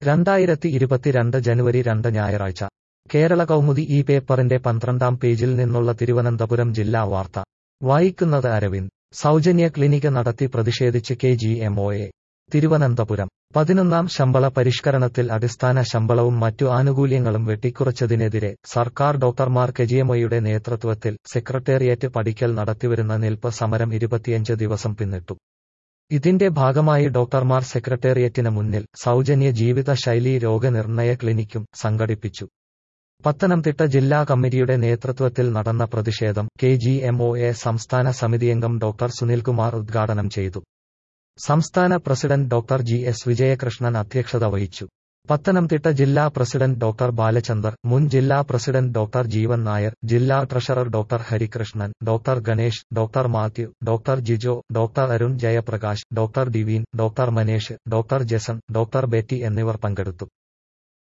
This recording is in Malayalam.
രണ്ടായിരത്തി ഇരുപത്തിരണ്ട് ജനുവരി രണ്ട് ഞായറാഴ്ച കേരള കൗമുദി ഈ പേപ്പറിന്റെ പന്ത്രണ്ടാം പേജിൽ നിന്നുള്ള തിരുവനന്തപുരം ജില്ലാ വാർത്ത വായിക്കുന്നത് അരവിന്ദ് സൗജന്യ ക്ലിനിക്ക് നടത്തി പ്രതിഷേധിച്ച് K G M O A Thiruvananthapuram പതിനൊന്നാം ശമ്പള പരിഷ്കരണത്തിൽ അടിസ്ഥാന ശമ്പളവും മറ്റു ആനുകൂല്യങ്ങളും വെട്ടിക്കുറച്ചതിനെതിരെ സർക്കാർ ഡോക്ടർമാർ കെജിഎംഒയുടെ നേതൃത്വത്തിൽ സെക്രട്ടേറിയറ്റ് പടിക്കൽ നടത്തിവരുന്ന നിൽപ്പ് സമരം ഇരുപത്തിയഞ്ച് ദിവസം പിന്നിട്ടു ഇതിന്റെ ഭാഗമായി ഡോക്ടർമാർ സെക്രട്ടേറിയറ്റിന് മുന്നിൽ സൗജന്യ ജീവിത ശൈലി രോഗനിർണയ ക്ലിനിക്കും സംഘടിപ്പിച്ചു പത്തനംതിട്ട ജില്ലാ കമ്മിറ്റിയുടെ നേതൃത്വത്തിൽ നടന്ന പ്രതിഷേധം K G M O A സംസ്ഥാന സമിതിയംഗം ഡോക്ടർ സുനിൽകുമാർ ഉദ്ഘാടനം ചെയ്തു സംസ്ഥാന president doctor G S Vijayakrishnan അധ്യക്ഷത വഹിച്ചു പത്തനംതിട്ട ജില്ലാ പ്രസിഡന്റ് ഡോക്ടർ ബാലചന്ദർ മുൻ ജില്ലാ പ്രസിഡന്റ് ഡോക്ടർ ജീവൻ നായർ ജില്ലാ treasurer doctor Harikrishnan doctor Ganesh doctor Mathew doctor Jijo doctor Arun Jayaprakash doctor Diveen doctor Manesh doctor Jeson doctor Betty എന്നിവർ പങ്കെടുത്തു